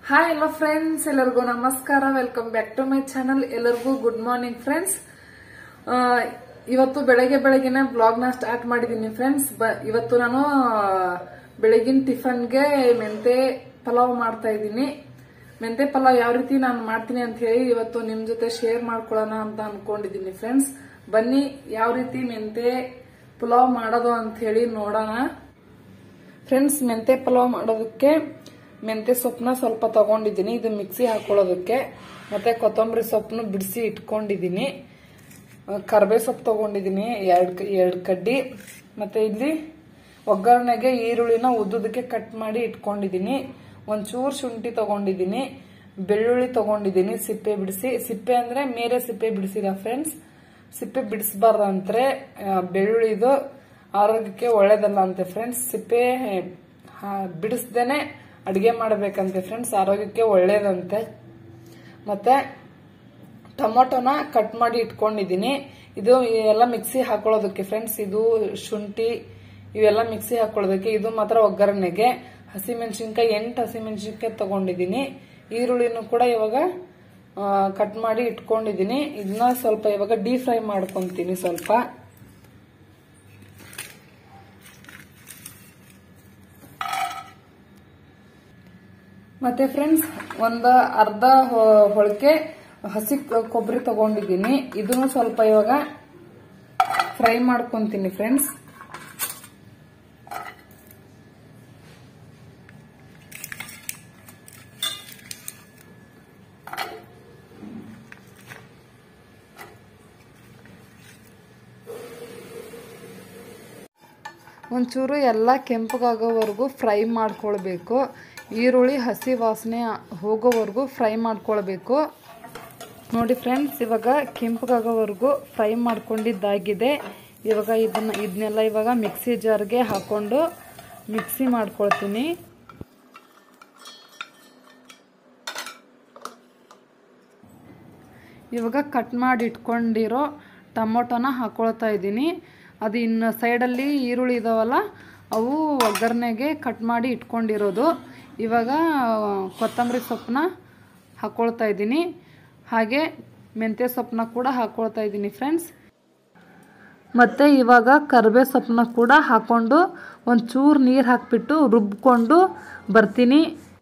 Hi ಎಲ್ಲ friends ಎಲ್ಲರಿಗೂ ನಮಸ್ಕಾರ welcome back to my channel ಎಲ್ಲರಿಗೂ ಗುಡ್ ಮಾರ್ನಿಂಗ್ ಫ್ರೆಂಡ್ಸ್ ಇವತ್ತು ಬೆಳಗ್ಗೆ ಬೆಳಗ್ಗೆನೆ ಬ್ಲಾಗ್ನ ಸ್ಟಾರ್ಟ್ ಮಾಡಿದ್ದೀನಿ ಫ್ರೆಂಡ್ಸ್ ಇವತ್ತು ನಾನು ಬೆಳಗಿನ ಟಿಫನ್ಗೆ ಮೆಂತೆ ಪಲಾವ್ ಮಾಡ್ತಾ ಇದ್ದೀನಿ ಮೆಂತೆ ಪಲಾವ್ ಯಾವ ರೀತಿ ನಾನು ಮಾಡ್ತೀನಿ ಅಂತ ಹೇಳಿ ಇವತ್ತು ನಿಮ್ ಜೊತೆ ಶೇರ್ ಮಾಡ್ಕೊಳ್ಳೋಣ ಅಂತ ಅನ್ಕೊಂಡಿದ್ದೀನಿ ಫ್ರೆಂಡ್ಸ್ ಬನ್ನಿ ಯಾವ ರೀತಿ ಮೆಂತೆ ಪಲಾವ್ ಮಾಡೋದು ಅಂತ ಹೇಳಿ ನೋಡೋಣ ಫ್ರೆಂಡ್ಸ್ ಮೆಂತೆ ಪಲಾವ್ ಮಾಡೋದಕ್ಕೆ ಮೆಂತೆ ಸೊಪ್ಪನ್ನ ಸ್ವಲ್ಪ ತಗೊಂಡಿದ್ದೀನಿ ಇದು ಮಿಕ್ಸಿ ಹಾಕೊಳ್ಳೋದಕ್ಕೆ ಮತ್ತೆ ಕೊತ್ತಂಬರಿ ಸೊಪ್ಪನ್ನು ಬಿಡಿಸಿ ಇಟ್ಕೊಂಡಿದ್ದೀನಿ ಕರ್ಬೇ ಸೊಪ್ಪು ತಗೊಂಡಿದ್ದೀನಿ ಎರಡು ಎರಡು ಕಡ್ಡಿ ಮತ್ತೆ ಇಲ್ಲಿ ಒಗ್ಗರಣೆಗೆ ಈರುಳ್ಳಿನ ಉದ್ದುದಕ್ಕೆ ಕಟ್ ಮಾಡಿ ಇಟ್ಕೊಂಡಿದ್ದೀನಿ ಒಂಚೂರು ಶುಂಠಿ ತಗೊಂಡಿದ್ದೀನಿ ಬೆಳ್ಳುಳ್ಳಿ ತಗೊಂಡಿದ್ದೀನಿ ಸಿಪ್ಪೆ ಬಿಡಿಸಿ ಸಿಪ್ಪೆ ಅಂದ್ರೆ ಮೇರೆ ಸಿಪ್ಪೆ ಬಿಡಿಸಿದ ಫ್ರೆಂಡ್ಸ್ ಸಿಪ್ಪೆ ಬಿಡಿಸಬಾರ್ದಂದ್ರೆ ಬೆಳ್ಳುಳ್ಳಿದು ಆರೋಗ್ಯಕ್ಕೆ ಒಳ್ಳೇದಲ್ಲ ಅಂತೆ ಫ್ರೆಂಡ್ಸ್ ಸಿಪ್ಪೆ ಬಿಡಿಸ್ದೇನೆ ಅಡಿಗೆ ಮಾಡಬೇಕಂತೆ ಫ್ರೆಂಡ್ಸ್ ಆರೋಗ್ಯಕ್ಕೆ ಒಳ್ಳೇದಂತೆ ಮತ್ತೆ ಟೊಮೊಟೊನ ಕಟ್ ಮಾಡಿ ಇಟ್ಕೊಂಡಿದ್ದೀನಿ ಇದು ಎಲ್ಲ ಮಿಕ್ಸಿ ಹಾಕೊಳ್ಳೋದಕ್ಕೆ ಫ್ರೆಂಡ್ಸ್ ಇದು ಶುಂಠಿ ಇವೆಲ್ಲ ಮಿಕ್ಸಿ ಹಾಕೊಳ್ಳೋದಕ್ಕೆ ಇದು ಮಾತ್ರ ಒಗ್ಗರಣೆಗೆ ಹಸಿಮೆಣಸಿನ್ಕಾಯಿ ಎಂಟು ಹಸಿಮೆಣಸಿನ್ಕಾಯಿ ತಗೊಂಡಿದ್ದೀನಿ ಈರುಳ್ಳಿನೂ ಕೂಡ ಇವಾಗ ಕಟ್ ಮಾಡಿ ಇಟ್ಕೊಂಡಿದ್ದೀನಿ ಇದನ್ನ ಸ್ವಲ್ಪ ಇವಾಗ ಡೀಪ್ ಫ್ರೈ ಮಾಡ್ಕೊಂತೀನಿ ಸ್ವಲ್ಪ ಮತ್ತೆ ಫ್ರೆಂಡ್ಸ್ ಒಂದು ಅರ್ಧ ಹೊಳಕೆ ಹಸಿ ಕೊಬ್ಬರಿ ತಗೊಂಡಿದ್ದೀನಿ ಇದನ್ನು ಸ್ವಲ್ಪ ಇವಾಗ ಫ್ರೈ ಮಾಡ್ಕೊಂತೀನಿ ಫ್ರೆಂಡ್ಸ್ ಒಂಚೂರು ಎಲ್ಲ ಕೆಂಪಗಾಗೋವರೆಗೂ ಫ್ರೈ ಮಾಡ್ಕೊಳ್ಬೇಕು ಈರುಳ್ಳಿ ಹಸಿ ವಾಸನೆ ಹೋಗೋವರೆಗೂ ಫ್ರೈ ಮಾಡ್ಕೊಳ್ಬೇಕು ನೋಡಿ ಫ್ರೆಂಡ್ಸ್ ಇವಾಗ ಕೆಂಪಗಾಗೋವರೆಗೂ ಫ್ರೈ ಮಾಡ್ಕೊಂಡಿದ್ದಾಗಿದೆ ಇವಾಗ ಇದನ್ನ ಇದನ್ನೆಲ್ಲ ಇವಾಗ ಮಿಕ್ಸಿ ಜಾರ್ಗೆ ಹಾಕೊಂಡು ಮಿಕ್ಸಿ ಮಾಡ್ಕೊಳ್ತೀನಿ ಇವಾಗ ಕಟ್ ಮಾಡಿ ಇಟ್ಕೊಂಡಿರೋ ಟೊಮೊಟೊನ ಹಾಕೊಳ್ತಾ ಇದ್ದೀನಿ ಅದು ಇನ್ನು ಸೈಡಲ್ಲಿ ಈರುಳ್ಳಿ ಇದಾವಲ್ಲ ಅವು ಒಗ್ಗರಣೆಗೆ ಕಟ್ ಮಾಡಿ ಇಟ್ಕೊಂಡಿರೋದು ಇವಾಗ ಕೊತ್ತಂಬರಿ ಸೊಪ್ಪನ್ನ ಹಾಕ್ಕೊಳ್ತಾ ಇದ್ದೀನಿ ಹಾಗೆ ಮೆಂತ್ಯ ಸೊಪ್ಪನ್ನ ಕೂಡ ಹಾಕ್ಕೊಳ್ತಾ ಇದ್ದೀನಿ ಫ್ರೆಂಡ್ಸ್ ಮತ್ತು ಇವಾಗ ಕರಿಬೇ ಸೊಪ್ಪನ್ನ ಕೂಡ ಹಾಕ್ಕೊಂಡು ಒಂಚೂರು ನೀರು ಹಾಕಿಬಿಟ್ಟು ರುಬ್ಕೊಂಡು ಬರ್ತೀನಿ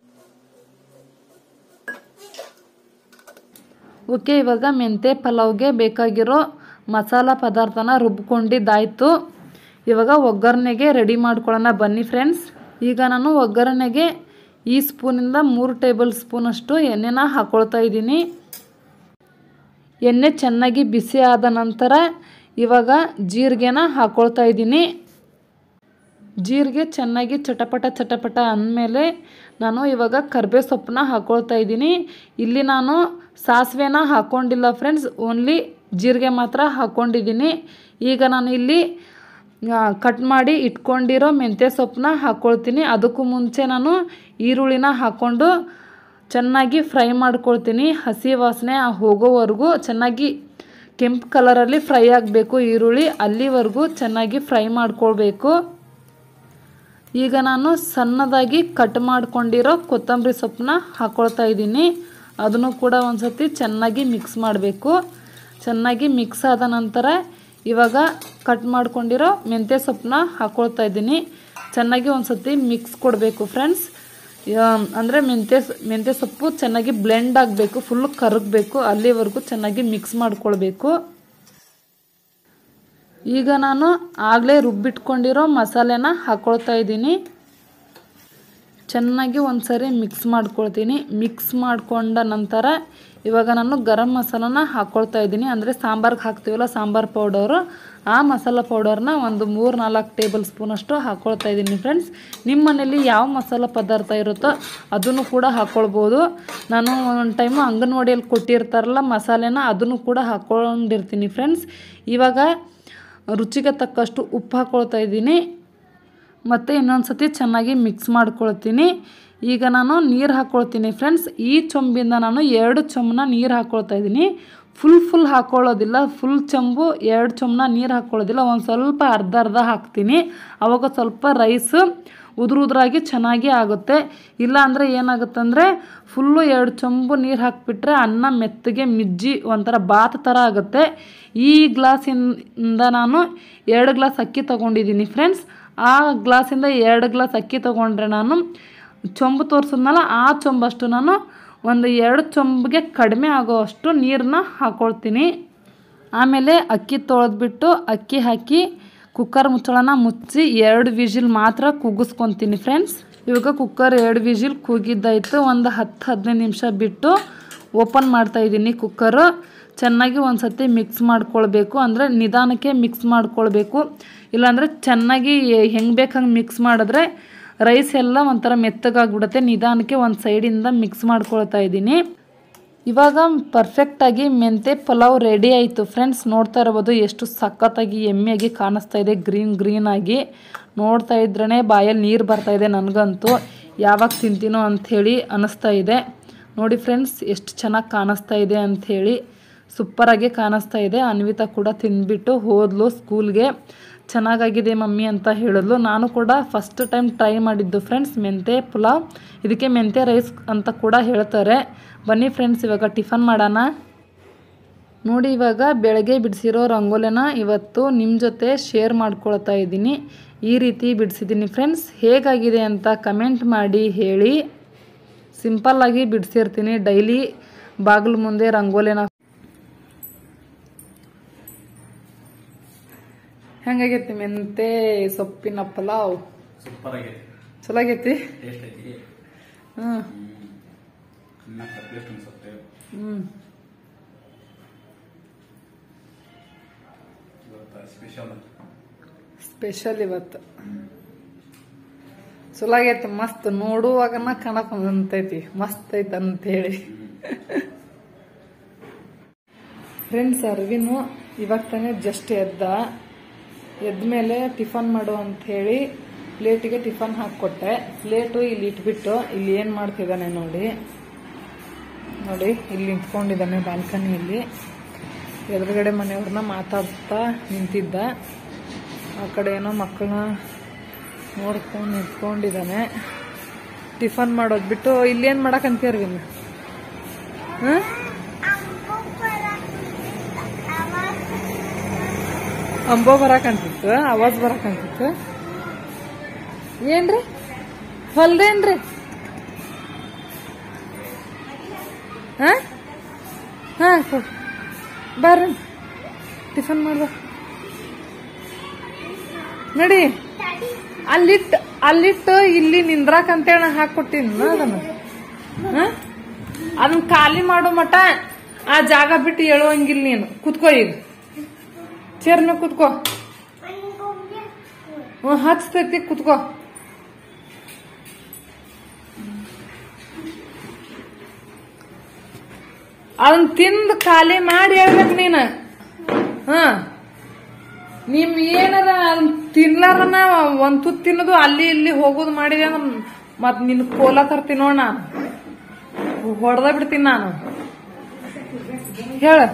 ಓಕೆ ಇವಾಗ ಮೆಂತೆ ಪಲಾವ್ಗೆ ಬೇಕಾಗಿರೋ ಮಸಾಲ ಪದಾರ್ಥನ ರುಬ್ಕೊಂಡಿದ್ದಾಯಿತು ಇವಾಗ ಒಗ್ಗರಣೆಗೆ ರೆಡಿ ಮಾಡ್ಕೊಳ್ಳೋಣ ಬನ್ನಿ ಫ್ರೆಂಡ್ಸ್ ಈಗ ನಾನು ಒಗ್ಗರಣೆಗೆ ಈ ಸ್ಪೂನಿಂದ ಮೂರು ಟೇಬಲ್ ಸ್ಪೂನಷ್ಟು ಎಣ್ಣೆನ ಹಾಕ್ಕೊಳ್ತಾ ಇದ್ದೀನಿ ಎಣ್ಣೆ ಚೆನ್ನಾಗಿ ಬಿಸಿ ಆದ ನಂತರ ಇವಾಗ ಜೀರಿಗೆನ ಹಾಕ್ಕೊಳ್ತಾ ಇದ್ದೀನಿ ಜೀರಿಗೆ ಚೆನ್ನಾಗಿ ಚಟಪಟ ಚಟಪಟ ಅಂದಮೇಲೆ ನಾನು ಇವಾಗ ಕರ್ಬೇ ಸೊಪ್ಪನ್ನ ಹಾಕ್ಕೊಳ್ತಾ ಇದ್ದೀನಿ ಇಲ್ಲಿ ನಾನು ಸಾಸಿವೆನ ಹಾಕ್ಕೊಂಡಿಲ್ಲ ಫ್ರೆಂಡ್ಸ್ ಓನ್ಲಿ ಜೀರಿಗೆ ಮಾತ್ರ ಹಾಕ್ಕೊಂಡಿದ್ದೀನಿ ಈಗ ನಾನು ಇಲ್ಲಿ ಕಟ್ ಮಾಡಿ ಇಟ್ಕೊಂಡಿರೋ ಮೆಂತ್ಯ ಸೊಪ್ಪನ್ನ ಹಾಕ್ಕೊಳ್ತೀನಿ ಅದಕ್ಕೂ ಮುಂಚೆ ನಾನು ಈರುಳ್ಳಿನ ಹಾಕ್ಕೊಂಡು ಚೆನ್ನಾಗಿ ಫ್ರೈ ಮಾಡ್ಕೊಳ್ತೀನಿ ಹಸಿ ವಾಸನೆ ಹೋಗೋವರೆಗೂ ಚೆನ್ನಾಗಿ ಕೆಂಪು ಕಲರಲ್ಲಿ ಫ್ರೈ ಆಗಬೇಕು ಈರುಳ್ಳಿ ಅಲ್ಲಿವರೆಗೂ ಚೆನ್ನಾಗಿ ಫ್ರೈ ಮಾಡ್ಕೊಳ್ಬೇಕು ಈಗ ನಾನು ಸಣ್ಣದಾಗಿ ಕಟ್ ಮಾಡ್ಕೊಂಡಿರೋ ಕೊತ್ತಂಬರಿ ಸೊಪ್ಪನ್ನ ಹಾಕ್ಕೊಳ್ತಾ ಇದ್ದೀನಿ ಅದನ್ನು ಕೂಡ ಒಂದು ಸತಿ ಚೆನ್ನಾಗಿ ಮಿಕ್ಸ್ ಮಾಡಬೇಕು ಚೆನ್ನಾಗಿ ಮಿಕ್ಸ್ ಆದ ನಂತರ ಇವಾಗ ಕಟ್ ಮಾಡ್ಕೊಂಡಿರೋ ಮೆಂತ್ಯ ಸೊಪ್ಪನ್ನ ಹಾಕ್ಕೊಳ್ತಾ ಇದ್ದೀನಿ ಚೆನ್ನಾಗಿ ಒಂದು ಸತಿ ಮಿಕ್ಸ್ ಕೊಡಬೇಕು ಫ್ರೆಂಡ್ಸ್ ಅಂದರೆ ಮೆಂತ್ಯ ಮೆಂತ್ಯ ಸೊಪ್ಪು ಚೆನ್ನಾಗಿ ಬ್ಲೆಂಡ್ ಆಗಬೇಕು ಫುಲ್ ಕರಗಬೇಕು ಅಲ್ಲಿವರೆಗೂ ಚೆನ್ನಾಗಿ ಮಿಕ್ಸ್ ಮಾಡ್ಕೊಳ್ಬೇಕು ಈಗ ನಾನು ಆಗಲೇ ರುಬ್ಬಿಟ್ಕೊಂಡಿರೋ ಮಸಾಲೆನ ಹಾಕ್ಕೊಳ್ತಾ ಇದ್ದೀನಿ ಚೆನ್ನಾಗಿ ಒಂದು ಸರಿ ಮಿಕ್ಸ್ ಮಾಡ್ಕೊಳ್ತೀನಿ ಮಿಕ್ಸ್ ಮಾಡಿಕೊಂಡ ನಂತರ ಇವಾಗ ನಾನು ಗರಂ ಮಸಾಲನ ಹಾಕ್ಕೊಳ್ತಾ ಇದ್ದೀನಿ ಅಂದರೆ ಸಾಂಬಾರ್ಗೆ ಹಾಕ್ತೀವಲ್ಲ ಸಾಂಬಾರು ಪೌಡರು ಆ ಮಸಾಲ ಪೌಡರ್ನ ಒಂದು ಮೂರು ನಾಲ್ಕು ಟೇಬಲ್ ಸ್ಪೂನಷ್ಟು ಹಾಕ್ಕೊಳ್ತಾ ಇದ್ದೀನಿ ಫ್ರೆಂಡ್ಸ್ ನಿಮ್ಮ ಮನೇಲಿ ಯಾವ ಮಸಾಲ ಪದಾರ್ಥ ಇರುತ್ತೋ ಅದನ್ನು ಕೂಡ ಹಾಕ್ಕೊಳ್ಬೋದು ನಾನು ಒಂದು ಟೈಮು ಅಂಗನವಾಡಿಯಲ್ಲಿ ಕೊಟ್ಟಿರ್ತಾರಲ್ಲ ಮಸಾಲೆನ ಅದನ್ನು ಕೂಡ ಹಾಕ್ಕೊಂಡಿರ್ತೀನಿ ಫ್ರೆಂಡ್ಸ್ ಇವಾಗ ರುಚಿಗೆ ತಕ್ಕಷ್ಟು ಉಪ್ಪು ಹಾಕ್ಕೊಳ್ತಾ ಇದ್ದೀನಿ ಮತ್ತು ಇನ್ನೊಂದು ಸತಿ ಚೆನ್ನಾಗಿ ಮಿಕ್ಸ್ ಮಾಡ್ಕೊಳ್ತೀನಿ ಈಗ ನಾನು ನೀರು ಹಾಕ್ಕೊಳ್ತೀನಿ ಫ್ರೆಂಡ್ಸ್ ಈ ಚೊಂಬಿಂದ ನಾನು ಎರಡು ಚೊಂಬನ್ನ ನೀರು ಹಾಕ್ಕೊಳ್ತಾ ಇದ್ದೀನಿ ಫುಲ್ ಫುಲ್ ಹಾಕ್ಕೊಳ್ಳೋದಿಲ್ಲ ಫುಲ್ ಚೊಂಬು ಎರಡು ಚೊಂಬನ ನೀರು ಹಾಕ್ಕೊಳ್ಳೋದಿಲ್ಲ ಒಂದು ಸ್ವಲ್ಪ ಅರ್ಧ ಅರ್ಧ ಹಾಕ್ತೀನಿ ಆವಾಗ ಸ್ವಲ್ಪ ರೈಸ್ ಉದುರು ಉದುರಾಗಿ ಚೆನ್ನಾಗಿ ಆಗುತ್ತೆ ಇಲ್ಲ ಅಂದರೆ ಏನಾಗುತ್ತಂದರೆ ಫುಲ್ಲು ಎರಡು ಚೊಂಬು ನೀರು ಹಾಕಿಬಿಟ್ರೆ ಅನ್ನ ಮೆತ್ತಗೆ ಮಿಜ್ಜಿ ಒಂಥರ ಬಾತ್ ಥರ ಆಗುತ್ತೆ ಈ ಗ್ಲಾಸಿಂದ ನಾನು ಎರಡು ಗ್ಲಾಸ್ ಅಕ್ಕಿ ತೊಗೊಂಡಿದ್ದೀನಿ ಫ್ರೆಂಡ್ಸ್ ಆ ಗ್ಲಾಸಿಂದ ಎರಡು ಗ್ಲಾಸ್ ಅಕ್ಕಿ ತೊಗೊಂಡ್ರೆ ನಾನು ಚೊಂಬು ತೋರಿಸಿದ್ನಲ್ಲ ಆ ಚೊಂಬಷ್ಟು ನಾನು ಒಂದು ಎರಡು ಚೊಂಬಿಗೆ ಕಡಿಮೆ ಆಗೋವಷ್ಟು ನೀರನ್ನ ಹಾಕ್ಕೊಳ್ತೀನಿ ಆಮೇಲೆ ಅಕ್ಕಿ ತೊಳೆದ್ಬಿಟ್ಟು ಅಕ್ಕಿ ಹಾಕಿ ಕುಕ್ಕರ್ ಮುಚ್ಚಳನ ಮುಚ್ಚಿ ಎರಡು ವಿಜಿಲ್ ಮಾತ್ರ ಕುಗ್ಗಿಸ್ಕೊತೀನಿ ಫ್ರೆಂಡ್ಸ್ ಇವಾಗ ಕುಕ್ಕರ್ ಎರಡು ವಿಜಿಲ್ ಕೂಗಿದ್ದಾಯಿತು ಒಂದು ಹತ್ತು ಹದಿನೈದು ನಿಮಿಷ ಬಿಟ್ಟು ಓಪನ್ ಮಾಡ್ತಾಯಿದ್ದೀನಿ ಕುಕ್ಕರು ಚೆನ್ನಾಗಿ ಒಂದು ಸತಿ ಮಿಕ್ಸ್ ಮಾಡ್ಕೊಳ್ಬೇಕು ಅಂದರೆ ನಿಧಾನಕ್ಕೆ ಮಿಕ್ಸ್ ಮಾಡ್ಕೊಳ್ಬೇಕು ಇಲ್ಲಾಂದರೆ ಚೆನ್ನಾಗಿ ಹೆಂಗೆ ಬೇಕು ಹಂಗೆ ಮಿಕ್ಸ್ ಮಾಡಿದ್ರೆ ರೈಸ್ ಎಲ್ಲ ಒಂಥರ ಮೆತ್ತಗಾಗ್ಬಿಡುತ್ತೆ ನಿಧಾನಕ್ಕೆ ಒಂದು ಸೈಡಿಂದ ಮಿಕ್ಸ್ ಮಾಡ್ಕೊಳ್ತಾ ಇದ್ದೀನಿ ಇವಾಗ ಪರ್ಫೆಕ್ಟಾಗಿ ಮೆಂತೆ ಪಲಾವ್ ರೆಡಿ ಆಯಿತು ಫ್ರೆಂಡ್ಸ್ ನೋಡ್ತಾ ಇರ್ಬೋದು ಎಷ್ಟು ಸಖತ್ತಾಗಿ ಎಮ್ಮೆಯಾಗಿ ಕಾಣಿಸ್ತಾ ಇದೆ ಗ್ರೀನ್ ಗ್ರೀನ್ ಆಗಿ ನೋಡ್ತಾ ಇದ್ರೇ ಬಾಯಲ್ಲಿ ನೀರು ಬರ್ತಾ ಇದೆ ನನಗಂತೂ ಯಾವಾಗ ತಿಂತೀನೋ ಅಂಥೇಳಿ ಅನ್ನಿಸ್ತಾ ಇದೆ ನೋಡಿ ಫ್ರೆಂಡ್ಸ್ ಎಷ್ಟು ಚೆನ್ನಾಗಿ ಕಾಣಿಸ್ತಾ ಇದೆ ಅಂಥೇಳಿ ಸೂಪರಾಗಿ ಕಾಣಿಸ್ತಾ ಇದೆ ಅನ್ವಿತಾ ಕೂಡ ತಿಂದ್ಬಿಟ್ಟು ಹೋದ್ಲು ಸ್ಕೂಲ್ಗೆ ಚೆನ್ನಾಗಾಗಿದೆ ಮಮ್ಮಿ ಅಂತ ಹೇಳಿದ್ಲು ನಾನು ಕೂಡ ಫಸ್ಟ್ ಟೈಮ್ ಟ್ರೈ ಮಾಡಿದ್ದು ಫ್ರೆಂಡ್ಸ್ ಮೆಂತೆ ಪುಲಾವ್ ಇದಕ್ಕೆ ಮೆಂತೆ ರೈಸ್ ಅಂತ ಕೂಡ ಹೇಳ್ತಾರೆ ಬನ್ನಿ ಫ್ರೆಂಡ್ಸ್ ಇವಾಗ ಟಿಫನ್ ಮಾಡೋಣ ನೋಡಿ ಇವಾಗ ಬೆಳಗ್ಗೆ ಬಿಡಿಸಿರೋ ರಂಗೋಲಿನ ಇವತ್ತು ನಿಮ್ಮ ಜೊತೆ ಶೇರ್ ಮಾಡ್ಕೊಳ್ತಾ ಇದ್ದೀನಿ ಈ ರೀತಿ ಬಿಡಿಸಿದ್ದೀನಿ ಫ್ರೆಂಡ್ಸ್ ಹೇಗಾಗಿದೆ ಅಂತ ಕಮೆಂಟ್ ಮಾಡಿ ಹೇಳಿ ಸಿಂಪಲ್ಲಾಗಿ ಬಿಡಿಸಿರ್ತೀನಿ ಡೈಲಿ ಬಾಗಿಲು ಮುಂದೆ ರಂಗೋಲಿನ ಹೆಂಗಾಗೈತಿ ಮೆಂತೆ ಸೊಪ್ಪಿನ ಪಲಾವ್ ಸೂಪರ್ ಆಗೈತಿ ಚಲೋ ಆಗೈತಿ ಟೇಸ್ಟ್ ಐತಿ ಹ್ಞೂ ಇನ್ನ ಟೇಸ್ಟ್ ಅನ್ಸುತ್ತೆ ಹ್ಞೂ ಇವತ್ತು ಸ್ಪೆಷಲ್ ಸ್ಪೆಷಲ್ ಇವತ್ತು ಚಲೋ ಆಗೈತಿ ಮಸ್ತ್ ನೋಡುವಾಗನ ಕಣಕ್ ಅಂತೈತಿ ಮಸ್ತ್ ಐತಿ ಅಂತೇಳಿ ಫ್ರೆಂಡ್ಸ್ ಅರ್ವಿನು ಇವಾಗ ತಾನೇ ಜಸ್ಟ್ ಎದ್ದ ಎದ್ಮೇಲೆ ಟಿಫನ್ ಮಾಡು ಅಂತ ಹೇಳಿ ಪ್ಲೇಟಿಗೆ ಟಿಫನ್ ಹಾಕ್ಕೊಟ್ಟೆ ಪ್ಲೇಟು ಇಲ್ಲಿ ಇಟ್ಬಿಟ್ಟು ಇಲ್ಲಿ ಏನು ಮಾಡ್ತಿದ್ದಾನೆ ನೋಡಿ ನೋಡಿ ಇಲ್ಲಿ ನಿಂತ್ಕೊಂಡಿದ್ದಾನೆ ಬಾಲ್ಕನಿಯಲ್ಲಿ ಎದುರುಗಡೆ ಮನೆಯವ್ರನ್ನ ಮಾತಾಡ್ತಾ ನಿಂತಿದ್ದ ಆ ಕಡೆ ಏನೋ ಮಕ್ಕಳನ್ನ ನೋಡ್ಕೊಂಡು ನಿಂತ್ಕೊಂಡಿದ್ದಾನೆ ಟಿಫನ್ ಮಾಡೋದು ಬಿಟ್ಟು ಇಲ್ಲೇನು ಮಾಡಕ್ಕಂತೀರಿ ಹಾಂ ಅಂಬೋ ಬರಾಕಂತಿತ್ತು ಆವಾಜ್ ಬರಾಕಂತಿತ್ತು ಏನ್ರಿ ಹೊಲ್ದೇನ್ರಿ ಹಾ ಹಾ ಕೊಡ್ ಬರ್ರಿ ಟಿಫನ್ ಮಾಡುವ ನೋಡಿ ಅಲ್ಲಿಟ್ಟು ಅಲ್ಲಿಟ್ಟು ಇಲ್ಲಿ ನಿಂದ್ರಾಕಂತೇಳಿ ನಾ ಹಾಕೊಟ್ಟಿನ ಅದನ್ನ ಹಾ? ಅದನ್ನ ಖಾಲಿ ಮಾಡೋ ಮಟ ಆ ಜಾಗ ಬಿಟ್ಟು ಹೇಳುವಂಗಿಲ್ಲ ನೀನು ಕುತ್ಕೋ ಈಗ ಚೇರ್ ಮೇಲೆ ಕುತ್ಕೋ ಹ್ಞೂ ಹಚ್ತೈತಿ ಕುತ್ಕೋ ಅದನ್ನ ತಿಂದು ಖಾಲಿ ಮಾಡಿ ಹೇಳ್ಬೇಕು ನೀನು ಹಾ ನಿಮ್ ಏನಾರ ಅದನ್ನ ತಿನ್ಲಾರನ ಒಂದ್ ತುತ್ತು ತಿನ್ನೋದು ಅಲ್ಲಿ ಇಲ್ಲಿ ಹೋಗೋದು ಮಾಡಿದೆ ಅಂದ್ರೆ ಮತ್ ನಿನ್ ಕೋಲ ತರ್ತೀನಿ ನೋಡ್ ನಾನು ಹೊಡೆದ ಬಿಡ್ತೀನಿ ನಾನು ಹೇಳ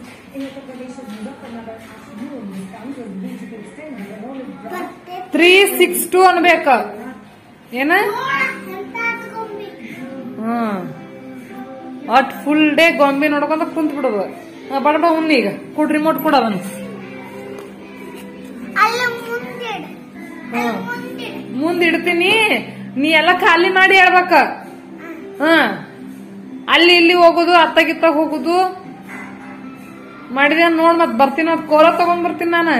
ತ್ರೀ ಸಿಕ್ಸ್ ಟು ಅನ್ಬೇಕ ಏನ ಹ್ಮ್ ಅಟ್ ಫುಲ್ ಡೇ ಗೊಂಬೆ ನೋಡ್ಕೊಂತ ಕುಂತ್ ಬಿಡೋದು ಆ, ಬಡ ಬಡ ಉಣ್ಣಿ ಈಗ ಕೊಡ್ ರಿಮೋಟ್ ಕೊಡೋದನ್ನ ಹ್ಮ್ ಮುಂದ್ ಇಡ್ತೀನಿ ನೀ ಎಲ್ಲ ಖಾಲಿ ಮಾಡಿ ಹೇಳ್ಬೇಕ ಹ ಅಲ್ಲಿ ಇಲ್ಲಿ ಹೋಗುದು ಅತ್ತಗಿತ್ತಾಗ ಹೋಗುದು ಮಾಡಿದೆ ನೋಡ್ ಮತ್ ಬರ್ತೀನಿ ಮತ್ ಕೋಲ ತಗೊಂಡ್ ಬರ್ತೀನಿ ನಾನು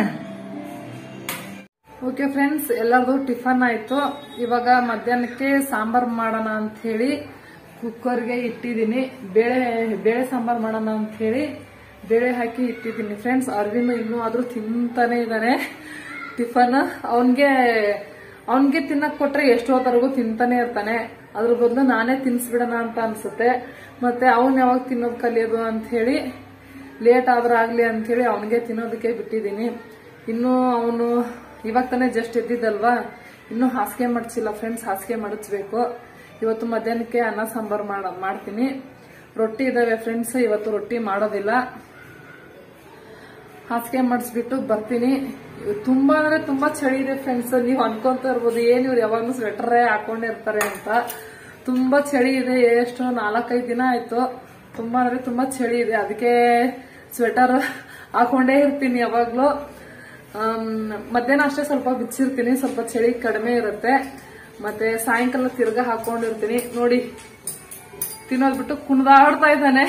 ಓಕೆ ಫ್ರೆಂಡ್ಸ್ ಎಲ್ಲರದು ಟಿಫನ್ ಆಯ್ತು ಇವಾಗ ಮಧ್ಯಾಹ್ನಕ್ಕೆ ಸಾಂಬಾರ್ ಮಾಡೋಣ ಅಂತ ಹೇಳಿ ಕುಕ್ಕರ್ಗೆ ಇಟ್ಟಿದ್ದೀನಿ ಬೇಳೆ ಬೇಳೆ ಸಾಂಬಾರ್ ಮಾಡೋಣ ಅಂತ ಹೇಳಿ ಬೇಳೆ ಹಾಕಿ ಇಟ್ಟಿದ್ದೀನಿ ಫ್ರೆಂಡ್ಸ್ ಅರ್ವಿನು ಇನ್ನೂ ಆದ್ರೂ ತಿಂತಾನೆ ಇದ್ದಾನೆ ಟಿಫನ್ ಅವನ್ಗೆ ಅವನ್ಗೆ ತಿನ್ನಕ್ ಕೊಟ್ರೆ ಎಷ್ಟೊತ್ತವರೆಗೂ ತಿಂತಾನೆ ಇರ್ತಾನೆ ಅದ್ರ ಬದಲು ನಾನೇ ತಿನ್ಸ್ಬಿಡೋಣ ಅಂತ ಅನ್ಸುತ್ತೆ ಮತ್ತೆ ಅವನ್ ಯಾವಾಗ ತಿನ್ನೋದು ಕಲಿಯೋದು ಅಂತ ಹೇಳಿ ಲೇಟ್ ಆದ್ರೂ ಆಗ್ಲಿ ಅಂತ ಹೇಳಿ ಅವನಿಗೆ ತಿನ್ನೋದಕ್ಕೆ ಬಿಟ್ಟಿದ್ದೀನಿ ಇನ್ನು ಅವನು ಇವಾಗ ತಾನೇ ಜಸ್ಟ್ ಎದ್ದಿದ್ದಲ್ವಾ ಇನ್ನು ಹಾಸಿಗೆ ಮಡಚಿಲ್ಲ ಫ್ರೆಂಡ್ಸ್ ಹಾಸಿಗೆ ಮಡಚ್ಬೇಕು ಇವತ್ತು ಮಧ್ಯಾಹ್ನಕ್ಕೆ ಅನ್ನ ಸಾಂಬಾರ್ ಮಾಡ ಮಾಡ್ತೀನಿ ರೊಟ್ಟಿ ಇದಾವೆ ಫ್ರೆಂಡ್ಸ್ ಇವತ್ತು ರೊಟ್ಟಿ ಮಾಡೋದಿಲ್ಲ ಹಾಸಿಗೆ ಮಡಿಸ್ಬಿಟ್ಟು ಬರ್ತೀನಿ ತುಂಬಾ ಅಂದ್ರೆ ತುಂಬಾ ಚಳಿ ಇದೆ ಫ್ರೆಂಡ್ಸ್ ನೀವ್ ಅನ್ಕೊಂತ ಇರ್ಬೋದು ಏನ್ ಇವ್ರು ಯಾವಾಗ್ಲೂ ಸ್ವೆಟರೇ ಹಾಕೊಂಡಿರ್ತಾರೆ ಅಂತ ತುಂಬಾ ಚಳಿ ಇದೆ ಎಷ್ಟು ನಾಲ್ಕೈದು ದಿನ ಆಯ್ತು ತುಂಬಾ ಅಂದ್ರೆ ತುಂಬಾ ಚಳಿ ಇದೆ ಅದಕ್ಕೆ ಸ್ವೆಟರ್ ಹಾಕೊಂಡೇ ಇರ್ತೀನಿ ಯಾವಾಗ್ಲೂ ಆಮ್, ಮಧ್ಯಾಹ್ನ ಅಷ್ಟೇ ಸ್ವಲ್ಪ ಬಿಚ್ಚಿರ್ತೀನಿ ಸ್ವಲ್ಪ ಚಳಿ ಕಡಿಮೆ ಇರುತ್ತೆ ಮತ್ತೆ ಸಾಯಂಕಾಲ ತಿರ್ಗಾ ಹಾಕೊಂಡಿರ್ತೀನಿ ನೋಡಿ ತಿನ್ನೋದ್ ಬಿಟ್ಟು ಕುಣಿದಾಡ್ತಾ ಇದ್ದಾನೆ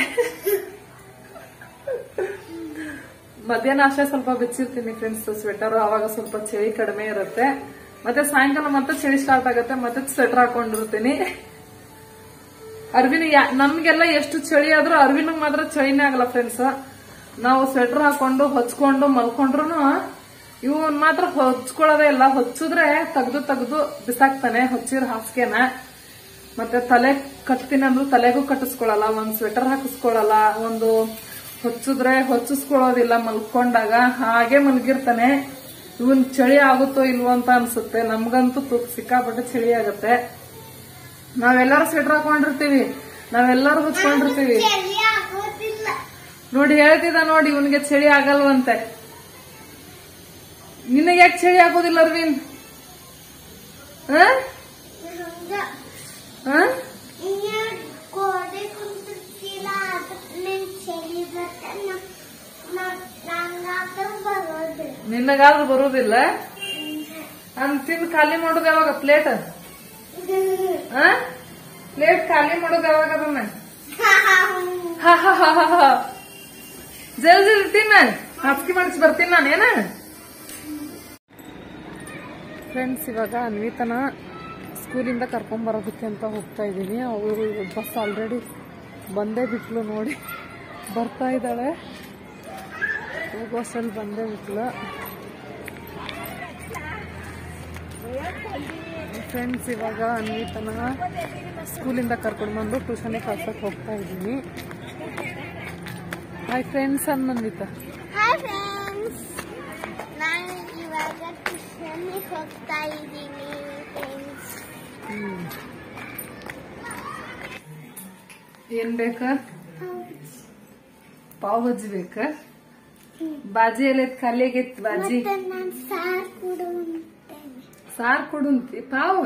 ಮಧ್ಯಾಹ್ನ ಅಷ್ಟೇ ಸ್ವಲ್ಪ ಬಿಚ್ಚಿರ್ತೀನಿ ಫ್ರೆಂಡ್ಸ್ ಸ್ವೆಟರ್ ಅವಾಗ ಸ್ವಲ್ಪ ಚಳಿ ಕಡಿಮೆ ಇರುತ್ತೆ ಮತ್ತೆ ಸಾಯಂಕಾಲ ಮತ್ತೆ ಚಳಿ ಸ್ಟಾರ್ಟ್ ಆಗುತ್ತೆ ಮತ್ತೆ ಸ್ವೆಟರ್ ಹಾಕೊಂಡಿರ್ತೀನಿ ಅರ್ವಿನ ನಮ್ಗೆಲ್ಲ ಎಷ್ಟು ಚಳಿ ಆದ್ರೂ ಅರ್ವಿನ ಮಾತ್ರ ಚಳಿನೇ ಆಗಲ್ಲ ಫ್ರೆಂಡ್ಸ್ ನಾವು ಸ್ವೆಟರ್ ಹಾಕೊಂಡು ಹೊಚ್ಕೊಂಡು ಮಲ್ಕೊಂಡ್ರು ಇವನ್ ಮಾತ್ರ ಹೊಚ್ಕೊಳ್ಳೋದೇ ಇಲ್ಲ ಹೊಚ್ಚಿದ್ರೆ ತೆಗ್ದು ತೆಗ್ದು ಬಿಸಾಕ್ತಾನೆ ಹೊಚ್ಚಿರೋ ಹಾಸಿಗೆನ ಮತ್ತೆ ತಲೆ ಕಟ್ತೀನಿ ಅಂದ್ರೂ ತಲೆಗೂ ಕಟ್ಟಿಸ್ಕೊಳಲ್ಲ ಒಂದ್ ಸ್ವೆಟರ್ ಹಾಕಿಸ್ಕೊಳಲ್ಲ ಒಂದು ಹೊಚ್ಚಿದ್ರೆ ಹೊಚ್ಚಿಸ್ಕೊಳ್ಳೋದಿಲ್ಲ ಮಲ್ಕೊಂಡಾಗ ಹಾಗೆ ಮಲಗಿರ್ತಾನೆ ಇವನ್ ಚಳಿ ಆಗುತ್ತೋ ಇಲ್ವೋ ಅಂತ ಅನ್ಸುತ್ತೆ ನಮ್ಗಂತೂ ತು- ಸಿಕ್ಕಾಪಟ್ಟೆ ಚಳಿ ಆಗುತ್ತೆ ನಾವೆಲ್ಲರೂ ಸ್ವೆಟರ್ ಹಾಕೊಂಡಿರ್ತೀವಿ ನಾವೆಲ್ಲರೂ ಹೊಚ್ಕೊಂಡಿರ್ತೀವಿ ಚಳಿ ಆಗೋದಿಲ್ಲ ನೋಡಿ ಹೇಳ್ತಿದ್ದ ನೋಡಿ ಇವನಿಗೆ ಚಳಿ ಆಗಲ್ವಂತೆ ನಿನಗೆ ಯಾಕೆ ಚಳಿ ಆಗೋದಿಲ್ಲ ಅರವಿಂದ್ ಹ? ಹಂಗ ಹ? ನೀನ್ ಗೋಡೆ ಕುಂತಿರ್ತೀರ ಅದಕ್ಕೆ ನಿನ್ ಚಳಿ ಬರುತ್ತೆ ನಂಗಾದ್ರೂ ಬರೋದು ನಿನಗಾದ್ರೂ ಬರುದಿಲ್ಲ ಅಂತ ತಿಂದು ಖಾಲಿ ಮಾಡೋದು ಯಾವಾಗ ಪ್ಲೇಟ್ ಪ್ಲೇಟ್ ಖಾಲಿ ಮಾಡೋದು ಯಾವಾಗ ಅದನ್ನ ಹ, ಹ, ಹ, ಹ, ಹ. ಜಲ್ದಿ ಜಲ್ದಿ ತಿನ್ನ ಹಾಸಿಗೆ ಮಾಡಿಸಿ ಬರ್ತೀನಿ ನಾನೇನ ಫ್ರೆಂಡ್ಸ್ ಇವಾಗ ಅನ್ವಿತನ ಸ್ಕೂಲಿಂದ ಕರ್ಕೊಂಡ್ ಬರೋದಕ್ಕೆ ಅಂತ ಹೋಗ್ತಾ ಇದ್ದೀನಿ ಅವಳು ಬಸ್ ಆಲ್ರೆಡಿ ಬಂದೇ ಬಿಟ್ಲು ನೋಡಿ ಬರ್ತಾ ಇದ್ದಾಳೆ ಹೋಗೋಷ್ಟಲ್ಲಿ ಬಂದೇ ಬಿಟ್ಲು ಫ್ರೆಂಡ್ಸ್ ಇವಾಗ ಅನ್ವಿತನ ಸ್ಕೂಲಿಂದ ಕರ್ಕೊಂಡು ಬಂದು ಟ್ಯೂಷನ್ಗೆ ಕಳ್ಸಕ್ ಹೋಗ್ತಾ ಇದ್ದೀನಿ ಹಾಯ್ ಫ್ರೆಂಡ್ಸ್ ಅನ್ನ ಅನ್ವಿತ ಹಾಯ್ ಫ್ರೆಂಡ್ಸ್ ನಾನು ಇವಾಗ ಟ್ಯೂಷನ್ಗೆ ಹೋಗ್ತಾ ಇದ್ದೀನಿ ಫ್ರೆಂಡ್ಸ್ ಹ್ಮ್ ಏನ್ ಬೇಕ ಪಾವ್ ಬಜ್ಜಿ ಬೇಕ ಬಾಜಿ ಎಲ್ಲ ಖಾಲಿ ಆಗೈತಿ ಬಾಜಿ ಮತ್ತೆ ನಾನು ಸಾರ್ ಕೂಡ ಉಣ್ತೇನೆ ಸಾರ್ ಕೊಡುಂತಿ ಪಾವ್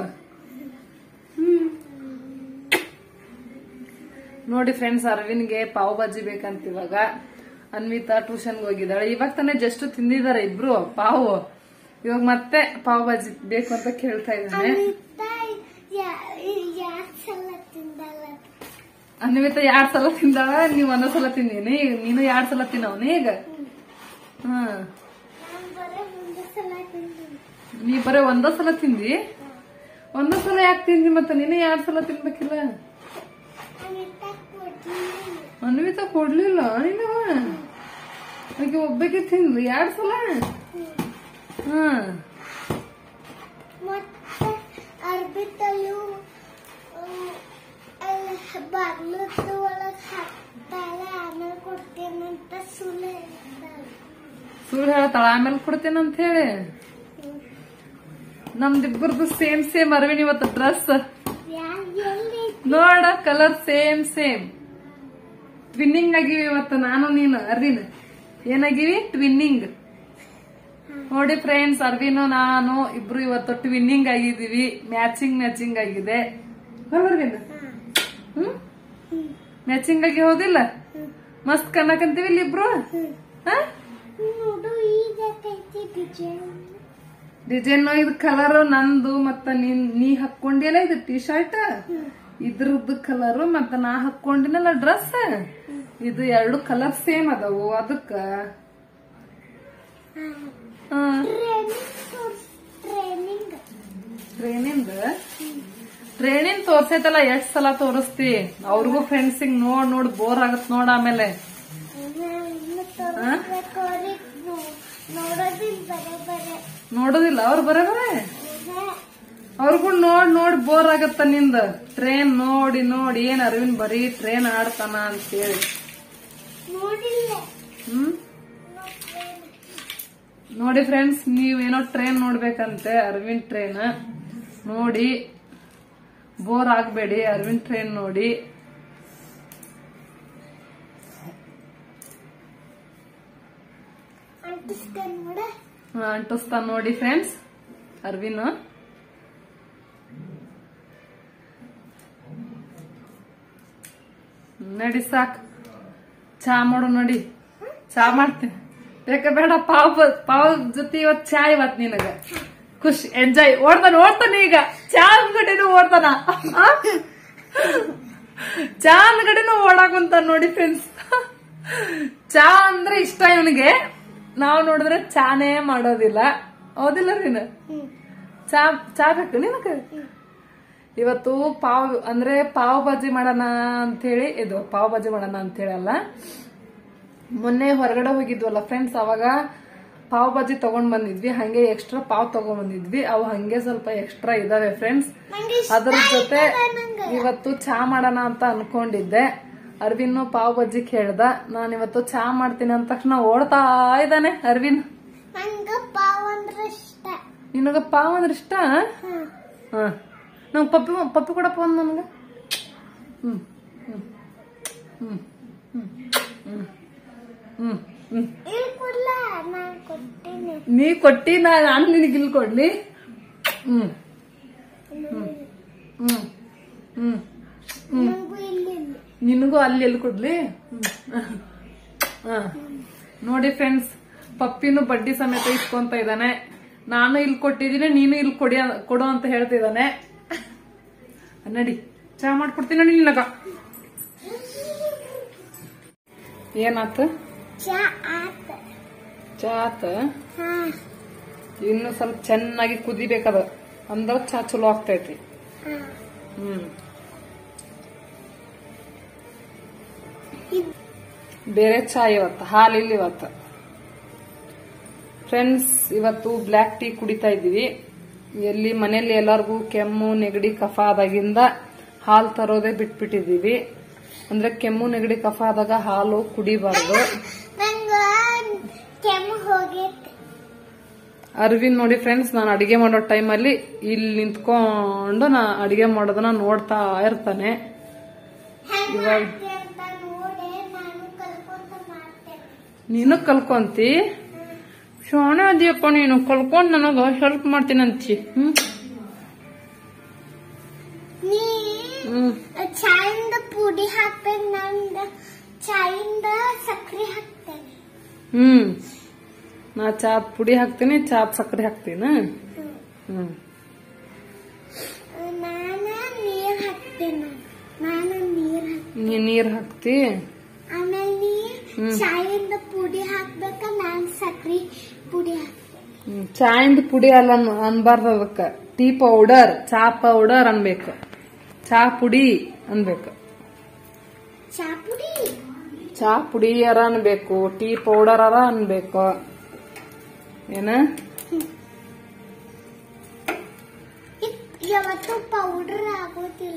ನೋಡಿ ಫ್ರೆಂಡ್ಸ್ ಅರವಿನ್ಗೆ ಪಾವ್ ಬಾಜಿ ಬೇಕಂತ ಇವಾಗ ಅನ್ವಿತಾ ಟ್ಯೂಷನ್ಗೆ ಹೋಗಿದ್ದಾಳೆ ಇವಾಗ ತಾನೇ ಜಸ್ಟ್ ತಿಂದಿದ್ದಾರೆ ಇಬ್ರು ಪಾವ್ ಇವಾಗ ಮತ್ತೆ ಪಾವ್ ಬಾಜಿ ಬೇಕು ಅಂತ ಕೇಳ್ತಾ ಇದ್ದಾನೆ ಅನಿತಾ ಯಾರು ಸಲ ತಿಂದಲ್ಲ ಅನ್ವಿತಾ ಎರಡ್ ಸಲ ತಿಂದಾಳ ನೀವ್ ಒಂದ ಸಲ ತಿಂದೀನಿ ನೀನು ಎರಡ್ ಸಲ ತಿನ್ನವನಿ ಈಗ ಹ್ಮ್ ನಾನು ಬರೀ ಒಂದು ಸಲ ತಿಂದಿನಿ ನೀ ಬರೀ ಒಂದ ಸಲ ತಿಂದಿ ಒಂದ ಸಲ ಯಾಕೆ ತಿಂದಿ ಮತ್ತೆ ನೀನು ಎರಡ್ ಸಲ ತಿನ್ಬೇಕಿಲ್ಲ ಅನಿತಾ ಕೊಡ್ಲಿಲ್ಲ ಅನ್ವಿತಾ ಕೊಡ್ಲಿಲ್ಲ ನೀನು ಆಕೆ ಒಬ್ಬಕ್ಕೆ ತಿಂದ್ಲು ಎರಡ್ ಸಲ ಹ್ಮ್ ಮತ್ತೆ ಅರ್ಬಿತಲು ಬಾಗ್ಲದ್ದು ಒಳಗ್ ಹಾಕ್ತಾಳೆ ಆಮೇಲೆ ಕೊಡ್ತೇನಂತ ಸುಳ್ಳು ಹೇಳ್ತಾಳೆ ಸುಳ್ಳು ಹೇಳ್ತಾಳ ಆಮೇಲೆ ಕೊಡ್ತೇನೆ ಅಂತ ಹೇಳಿ ನಮ್ದಿಬ್ಬರದು ಸೇಮ್ ಸೇಮ್ ಅರವಿನ್ ಇವತ್ತು ಡ್ರೆಸ್ ಯಾ- ಎಲ್ಲಿ ನೋಡ ಕಲರ್ ಸೇಮ್ ಸೇಮ್ ಟ್ವಿನ್ನಿಂಗ್ ಆಗಿವಿ ಇವತ್ತು ನಾನು ನೀನು ಅರ್ವಿನ್ ಏನಾಗಿವಿ ಟ್ವಿನ್ನಿಂಗ್ ನೋಡಿ ಫ್ರೆಂಡ್ಸ್ ಅರ್ವಿನು ನಾನು ಇಬ್ರು ಇವತ್ತು ಟ್ವಿನ್ನಿಂಗ್ ಆಗಿದೀವಿ ಮ್ಯಾಚಿಂಗ್ ಮ್ಯಾಚಿಂಗ್ ಆಗಿದೆ ಹೌದ್ ಅರ್ವಿನ್ ಹ್ಮ್ ಮ್ಯಾಚಿಂಗ್ ಆಗಿ ಹೋದಿಲ್ಲ ಮಸ್ತ್ ಕನ್ನಕಂತೀವಿ ಇಲ್ಲಿ ಇಬ್ರು ಹಾ ನೋಡು ಈಗ ಕೈತಿ ಡಿಸೈನ್ ಡಿಸೈನ್ ಇದು ಕಲರ್ ನಂದು ಮತ್ತ ನೀನ್ ನೀ ಹಾಕೊಂಡಿಯಲ್ಲ ಇದು ಟಿ ಶರ್ಟ್ ಇದ್ರದ್ದು ಕಲರ್ ಮತ್ತ ನಾ ಹಾಕೊಂಡಿನಲ್ಲ ಡ್ರೆಸ್ ಇದು ಎರಡು ಕಲರ್ ಸೇಮ್ ಅದಾವು ಅದಕ್ಕ ಟ್ರೈನಿಂಗ್ ಟ್ರೈನಿಂದ ಟ್ರೈನಿಂಗ್ ತೋರ್ಸೈತಲ್ಲ ಎಷ್ಟ್ ಸಲ ತೋರಿಸ್ತಿ ಅವ್ರಿಗೂ ಫ್ರೆಂಡ್ಸಿಗ್ ನೋಡ್ ನೋಡ್ ಬೋರ್ ಆಗತ್ ನೋಡ ಆಮೇಲೆ ತೋರಿಸ್ಬೇಕು ಅವ್ರಿಗೆ ನೋಡೋದಿಲ್ಲ ಬರೇ ಬರೇ ನೋಡೋದಿಲ್ಲ ಅವ್ರು ಬರೇ ಬರೇ ಅವ್ರಿಗೂ ನೋಡ್ ನೋಡ್ ಬೋರ್ ಆಗತ್ತ ನಿಂದ ಟ್ರೈನ್ ನೋಡಿ ನೋಡಿ ಏನ್ ಅರವಿಂದ್ ಬರೀ ಟ್ರೈನ್ ಆಡ್ತಾನ ಅಂತೇಳಿ ನೋಡಿಲ್ಲ ಹ್ಮ್ ನೋಡಿ ಫ್ರೆಂಡ್ಸ್ ನೀವೇನೋ ಟ್ರೈನ್ ನೋಡ್ಬೇಕಂತೆ ಅರವಿಂದ್ ಟ್ರೈನ್ ನೋಡಿ ಬೋರ್ ಆಗ್ಬೇಡಿ ಅರವಿಂದ್ ಟ್ರೈನ್ ನೋಡಿ ಅಂಟಿಸ್ತಾನೆ ನೋಡ ಅಂಟಿಸ್ತಾನ ನೋಡಿ ಫ್ರೆಂಡ್ಸ್ ಅರ್ವಿನ್ ನಡಿ ಸಾಕ್ ಚಾ ಮಾಡು ನೋಡಿ ಚಾ ಮಾಡ್ತೀನಿ ಬೇಕ ಬೇಡ ಪಾವ್ ಬ- ಪಾವ್ ಜೊತೆ ಇವತ್ ಚಾ ಇವತ್ ನಿನಗ ಖುಷಿ ಎಂಜಾಯ್ ಓಡ್ತಾನ ಓಡ್ತಾನ ಈಗ ಚಾ ಅಂಗಡಿನೂ ಓಡ್ತಾನ ಆ? ಚಾ ಅಂಗಡಿನೂ ಓಡಾಕುಂತ ನೋಡಿ ಫ್ರೆಂಡ್ಸ್ ಚಾ ಅಂದ್ರೆ ಇಷ್ಟ ಇವನಿಗೆ ನಾವ್ ನೋಡಿದ್ರೆ ಚಾನೇ ಮಾಡೋದಿಲ್ಲ ಹೌದಿಲ್ಲ ನೀನು ಚಾ ಚಾ ಬೇಕು ನಿನಗ ಇವತ್ತು ಪಾವ್ ಅಂದ್ರೆ ಪಾವ್ ಭಾಜಿ ಮಾಡೋಣ ಅಂತ ಹೇಳಿ ಇದು ಪಾವ್ ಭಾಜಿ ಮಾಡೋಣ ಅಂತ ಹೇಳಿ ಅಲ್ಲ ಮೊನ್ನೆ ಹೊರಗಡೆ ಹೋಗಿದ್ವಲ್ಲ ಫ್ರೆಂಡ್ಸ್ ಅವಾಗ ಪಾವ್ ಭಾಜಿ ತಗೊಂಡ್ ಬಂದಿದ್ವಿ ಹಂಗೆ ಎಕ್ಸ್ಟ್ರಾ ಪಾವ್ ತಗೊಂಡ್ ಬಂದಿದ್ವಿ ಅವು ಹಂಗೆ ಸ್ವಲ್ಪ ಎಕ್ಸ್ಟ್ರಾ ಇದಾವೆ ಫ್ರೆಂಡ್ಸ್ ನಂಗೆ ಇಷ್ಟ ಅದ್ರ ಜೊತೆ ಆಯ್ತದ ನಂಗೆ. ಇವತ್ತು ಚಾ ಮಾಡೋಣ ಅಂತ ಅನ್ಕೊಂಡಿದ್ದೆ ಅರ್ವಿನ್ ಪಾವ್ ಬಜ್ಜಿ ಕೇಳ್ದ ನಾನ್ ಇವತ್ತು ಚಾ ಮಾಡ್ತೀನಿ ಅಂದ ತಕ್ಷಣ ಓಡ್ತಾ ಇದ್ದಾನೆ ಅರ್ವಿನ್ ನಂಗ ಪಾವ್ ಅಂದ್ರೆ ಇಷ್ಟ ನಿನಗ ಪಾವ್ ಅಂದ್ರೆ ಇಷ್ಟ ಹ್ಮ್. ಹ ನಂಗ್ ಪಪ್ಪಿ ಪಪ್ಪಿ ಕೊಡಪ್ಪ ಒಂದ್ ನನ್ಗ ಹ್ಮ್ ಹ್ಮ್ ಹ್ಮ್ ಹ್ಮ್ ಹ್ಮ್ ಹ್ಮ್ ಹ್ಮ್ ಇಲ್ಲಿ ಕೊಡ್ಲ ನಾನ್ ಕೊಡ್ತೀನಿ ನೀ ಕೊಟ್ಟಿ ನಾ ನಾನು ನಿನಗೆ ಇಲ್ಲಿ ಕೊಡ್ಲಿ ಹ್ಮ್ ಹ್ಮ್ ಹ್ಮ್ ನಂಗೂ ಇಲ್ಲಿ ಇಲ್ಲಿ. ನಿನಗೂ ಅಲ್ಲಿ ಎಲ್ಲಿ ಕೊಡ್ಲಿ ಹ. ನೋಡಿ ಫ್ರೆಂಡ್ಸ್ ಪಪ್ಪಿನೂ ಬಡ್ಡಿ ಸಮೇತ ಇಸ್ಕೊಂತ ಇದ್ದಾನೆ ನಾನು ಇಲ್ಲಿ ಕೊಟ್ಟಿದ್ದೀನಿ ನೀನು ಇಲ್ಲಿ ಕೊಡಿ ಕೊಡು ಅಂತ ಹೇಳ್ತಿದ್ದಾನೆ ನಡಿ ಚಾ ಮಾಡ್ಕೊಡ್ತೀನಿ ನೋಡಿ ನಿನಗ ಏನಾತ ಚಾ ಆತ ಚಾ ಆತ ಹಾ ಇನ್ನು ಸ್ವಲ್ಪ ಚೆನ್ನಾಗಿ ಕುದಿಬೇಕದ ಅಂದ್ರ ಚಾ ಚಲೋ ಆಗ್ತೈತಿ ಹಾ ಹ್ಮ್ ಇದ್- ಬೇರೆ ಚಾ ಇವತ್ತು ಹಾಲಿಲ್ಲ ಇವತ್ತು ಫ್ರೆಂಡ್ಸ್ ಇವತ್ತು ಬ್ಲ್ಯಾಕ್ ಟೀ ಕುಡಿತಾ ಇದ್ದೀವಿ ಎಲ್ಲಿ ಮನೆಯಲ್ಲಿ ಎಲ್ಲರಿಗೂ ಕೆಮ್ಮು ನೆಗಡಿ ಕಫ ಆದಾಗಿಂದ ಹಾಲು ತರೋದೇ ಬಿಟ್ಬಿಟ್ಟಿದೀವಿ ಅಂದ್ರೆ ಕೆಮ್ಮು ನೆಗಡಿ ಕಫ ಆದಾಗ ಹಾಲು ಕುಡಿಬಾರ್ದು ನಂಗ ಕೆಮ್ಮು ಹೋಗೈತೆ ಅರ್ವಿನ್ ನೋಡಿ ಫ್ರೆಂಡ್ಸ್ ನಾನು ಅಡಿಗೆ ಮಾಡೋ ಟೈಮಲ್ಲಿ ಇಲ್ಲಿ ನಿಂತ್ಕೊಂಡು ನಾ ಅಡಿಗೆ ಮಾಡೋದನ್ನ ನೋಡ್ತಾ ಇರ್ತಾನೆ ಹೆಂಗ್ ಇವಾಗ- ಮಾಡ್ತಿ ಅಂತ ನೋಡೆ ನಾನು ಕಲ್ಕೊಂತ ಮಾಡ್ತೇನೆ ನೀನು ಕಲ್ಕೊಂತಿ ಶಾಣೆ ಅದಿಯಪ್ಪ ನೀನು ಕಲ್ಕೊಂಡ್ ನನಗ ಹೆಲ್ಪ್ ಮಾಡ್ತೀನಂತಿ ಹ್ಮ್ ನೀ ಹ್ಮ್ ಚಾಯಿಂದ ಪುಡಿ ಹಾಕ್ಬೇಕು ನಂದ ಚಾಯಿಂದ ಸಕ್ಕರೆ ಹಾಕ್ತೇನೆ ಹ್ಮ್ ನಾ ಚಾದ್ ಪುಡಿ ಹಾಕ್ತೀನಿ ಚಾದ್ ಸಕ್ಕರೆ ಹಾಕ್ತೀನಿ ಹ್ಮ್ ನಾನ ನೀರ್ ಹಾಕ್ತೇನೆ ನಾನು ನೀರ್ ಹಾಕ್ತೇನೆ ನೀ ನೀರ್ ಹಾಕ್ತಿ ಆಮೇಲೆ ನೀ ಹ್ಮ್. ಚಾಯಿಂದ ಪುಡಿ ಹಾಕ್ಬೇಕ ನಾನ್ ಸಕ್ರಿ ಪುಡಿ ಹಾಕ್ತೇನೆ ಹ್ಮ್, ಚಾಯಿಂದ ಪುಡಿ ಅಲ್ಲ ಅನ್- ಅನ್ಬಾರ್ದು ಅದಕ್ಕ ಟೀ ಪೌಡರ್ ಚಾ ಪೌಡರ್ ಅನ್ಬೇಕು ಚಾ ಪುಡಿ ಅನ್ಬೇಕು ಚಾ ಪುಡಿ ಚಾ ಪುಡಿಯರ ಅನ್ಬೇಕು ಟೀ ಪೌಡರ್ ಅರ ಅನ್ಬೇಕು ಏನ ಇದ್ ಯಾವತ್ತೂ ಪೌಡರ್ ಆಗೋದಿಲ್ಲ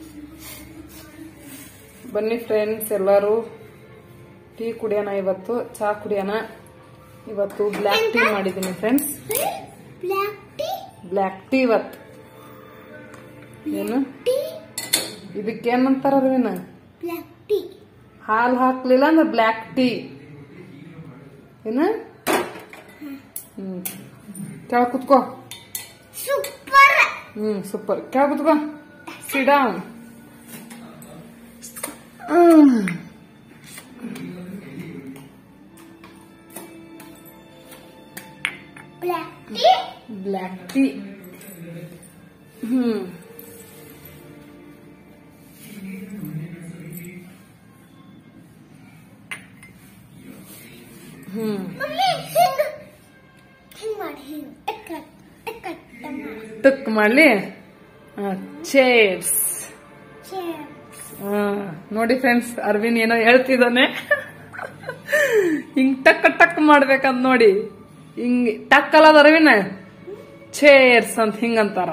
ಬನ್ನಿ ಫ್ರೆಂಡ್ಸ್ ಎಲ್ಲರೂ ಟೀ ಕುಡಿಯೋಣ ಇವತ್ತು ಚಾ ಕುಡಿಯೋಣ ಇವತ್ತು ಬ್ಲ್ಯಾಕ್ ಟೀ ಮಾಡಿದ್ದೀನಿ friends black tea black tea ಇವತ್ತು ಏನು ಟೀ ಇದಕ್ಕೇನಂತಾರ ಅದ್ವಿನ ಬ್ಲ್ಯಾಕ್ ಟೀ ಹಾಲು ಹಾಕ್ಲಿಲ್ಲ ಅಂದ್ರೆ ಬ್ಲ್ಯಾಕ್ ಟೀ ಏನ ಹ್ಮ್ ಕೆಳ ಕುತ್ಕೋ ಸೂಪರ್ ಹ್ಮ್ ಸೂಪರ್ ಕೆಳ ಕುತ್ಕೋ ಸಿಡಾ ಬ್ಲ್ಯಾಕ್ ಟೀ ಬ್ಲ್ಯಾಕ್ ಟೀ ಹ್ಮ್ ಹ್ಮ್ ಮಮ್ಮಿ ಹಿಂಗ್ ಹಿಂಗ್ ಮಾಡಿ ಹಿಂಗ್ ಎಕ್ಕಟ್ ಎಕ್ಕಟ್ ಮಾಡಿ ಟಕ್ ಮಾಡ್ಲಿ ಚೇರ್ಸ್ ಚೇರ್ ನೋಡಿ ಫ್ರೆಂಡ್ಸ್ ಅರವಿಂದ್ ಏನೋ ಹೇಳ್ತಿದ್ದಾನೆ ಹಿಂಗ್ ಟಕ್ ಟಕ್ ಮಾಡ್ಬೇಕಂತ ನೋಡಿ ಹಿಂಗ್ ಟಕ್ ಅಲ್ಲದ ಅರವಿನ ಚೇರ್ಸ್ ಅಂತ ಹಿಂಗಂತಾರ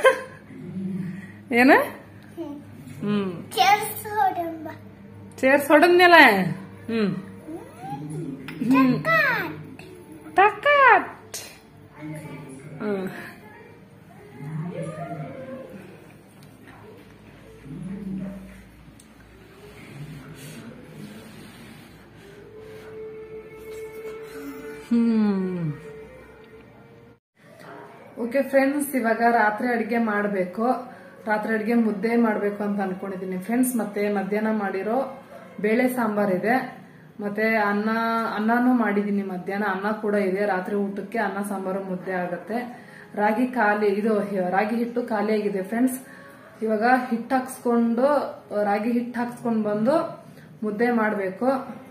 ಏನ ಹ್ಮ್ ಚೇರ್ಸ್ ಹೊಡಂಬ ಚೇರ್ಸ್ ಹೊಡದ್ಮೇಲೆ ಹ್ಮ್ ಹ್ಮ್ ಟಕಟ್ ಹ್ಮ್ ಹ್ಮ್ ಓಕೆ ಫ್ರೆಂಡ್ಸ್ ಇವಾಗ ರಾತ್ರಿ ಅಡಿಗೆ ಮಾಡಬೇಕು ರಾತ್ರಿ ಅಡಿಗೆ ಮುದ್ದೆ ಮಾಡಬೇಕು ಅಂತ ಅನ್ಕೊಂಡಿದ್ದೀನಿ ಫ್ರೆಂಡ್ಸ್ ಮತ್ತೆ ಮಧ್ಯಾಹ್ನ ಮಾಡಿರೋ ಬೇಳೆ ಸಾಂಬಾರ್ ಇದೆ ಮತ್ತೆ ಅನ್ನ ಅನ್ನನೂ ಮಾಡಿದ್ದೀನಿ ಮಧ್ಯಾಹ್ನ ಅನ್ನ ಕೂಡ ಇದೆ ರಾತ್ರಿ ಊಟಕ್ಕೆ ಅನ್ನ ಸಾಂಬಾರು ಮುದ್ದೆ ಆಗತ್ತೆ ರಾಗಿ ಖಾಲಿ ಇದು ರಾಗಿ ಹಿಟ್ಟು ಖಾಲಿ ಆಗಿದೆ ಫ್ರೆಂಡ್ಸ್ ಇವಾಗ ಹಿಟ್ಟು ಹಾಕ್ಸ್ಕೊಂಡು ರಾಗಿ ಹಿಟ್ಟು ಹಾಕ್ಸ್ಕೊಂಡು ಬಂದು ಮುದ್ದೆ ಮಾಡಬೇಕು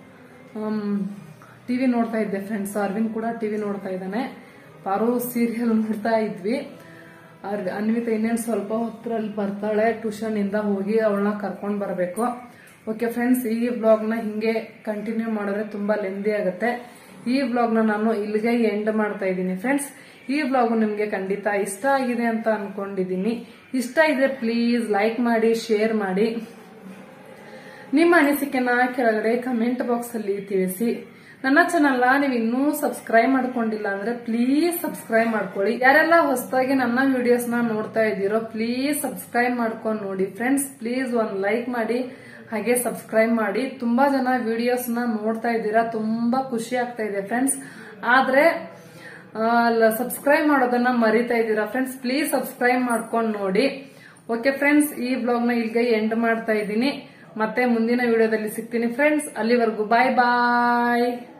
ಟಿವಿ ನೋಡ್ತಾ ಇದ್ದೆ ಫ್ರೆಂಡ್ಸ್ ಅರವಿಂದ್ ಕೂಡ ಟಿವಿ ನೋಡ್ತಾ ಇದ್ದಾನೆ ಪಾರು ಸೀರಿಯಲ್ ನೋಡ್ತಾ ಇದ್ವಿ ಅವ್ರಿಗೆ ಅನ್ವಿತ ಇನ್ನೇನು ಸ್ವಲ್ಪ ಹೊತ್ತರಲ್ಲಿ ಬರ್ತಾಳೆ ಟ್ಯೂಷನ್ ಇಂದ ಹೋಗಿ ಅವಳನ್ನ ಕರ್ಕೊಂಡು ಬರಬೇಕು ಓಕೆ ಫ್ರೆಂಡ್ಸ್ ಈ ವ್ಲಾಗ್ನ ಹಿಂಗೆ ಕಂಟಿನ್ಯೂ ಮಾಡಿದ್ರೆ ತುಂಬಾ ಲೆಂದಿ ಆಗುತ್ತೆ ಈ ವ್ಲಾಗ್ನ ನಾನು ಇಲ್ಲಿಗೆ ಎಂಡ್ ಮಾಡ್ತಾ ಇದ್ದೀನಿ ಫ್ರೆಂಡ್ಸ್ ಈ ವ್ಲಾಗ್ ನಿಮ್ಗೆ ಖಂಡಿತ ಇಷ್ಟ ಆಗಿದೆ ಅಂತ ಅನ್ಕೊಂಡಿದ್ದೀನಿ ಇಷ್ಟ ಇದ್ರೆ ಪ್ಲೀಸ್ ಲೈಕ್ ಮಾಡಿ ಶೇರ್ ಮಾಡಿ ನಿಮ್ಮ ಅನಿಸಿಕೆನ ಕೆಳಗಡೆ ಕಮೆಂಟ್ ಬಾಕ್ಸ್ ಅಲ್ಲಿ ತಿಳಿಸಿ ನನ್ನ ಚಾನಲ್ ನೀವು ಇನ್ನೂ ಸಬ್ಸ್ಕ್ರೈಬ್ ಮಾಡ್ಕೊಂಡಿಲ್ಲ ಅಂದ್ರೆ ಪ್ಲೀಸ್ ಸಬ್ಸ್ಕ್ರೈಬ್ ಮಾಡ್ಕೊಳ್ಳಿ ಯಾರೆಲ್ಲ ಹೊಸದಾಗಿ ನನ್ನ ವಿಡಿಯೋಸ್ ನ ನೋಡ್ತಾ ಇದ್ದೀರೋ ಪ್ಲೀಸ್ ಸಬ್ಸ್ಕ್ರೈಬ್ ಮಾಡ್ಕೊಂಡು ನೋಡಿ ಫ್ರೆಂಡ್ಸ್ ಪ್ಲೀಸ್ ಒಂದ್ ಲೈಕ್ ಮಾಡಿ ಹಾಗೆ ಸಬ್ಸ್ಕ್ರೈಬ್ ಮಾಡಿ ತುಂಬಾ ಜನ ವಿಡಿಯೋಸ್ ನ ನೋಡ್ತಾ ಇದ್ದೀರಾ ತುಂಬಾ ಖುಷಿ ಆಗ್ತಾ ಇದೆ ಫ್ರೆಂಡ್ಸ್ ಆದ್ರೆ ಸಬ್ಸ್ಕ್ರೈಬ್ ಮಾಡೋದನ್ನ ಮರಿತಾ ಇದ್ದೀರಾ ಫ್ರೆಂಡ್ಸ್ ಪ್ಲೀಸ್ ಸಬ್ಸ್ಕ್ರೈಬ್ ಮಾಡ್ಕೊಂಡು ನೋಡಿ ಓಕೆ ಫ್ರೆಂಡ್ಸ್ ಈ ಬ್ಲಾಗ್ ನ ಇಲ್ಲಿಗೆ ಎಂಡ್ ಮಾಡ್ತಾ ಇದ್ದೀನಿ ಮತ್ತೆ ಮುಂದಿನ ವಿಡಿಯೋದಲ್ಲಿ ಸಿಗ್ತೀನಿ ಫ್ರೆಂಡ್ಸ್ ಅಲ್ಲಿವರೆಗೂ ಬಾಯ್ ಬಾಯ್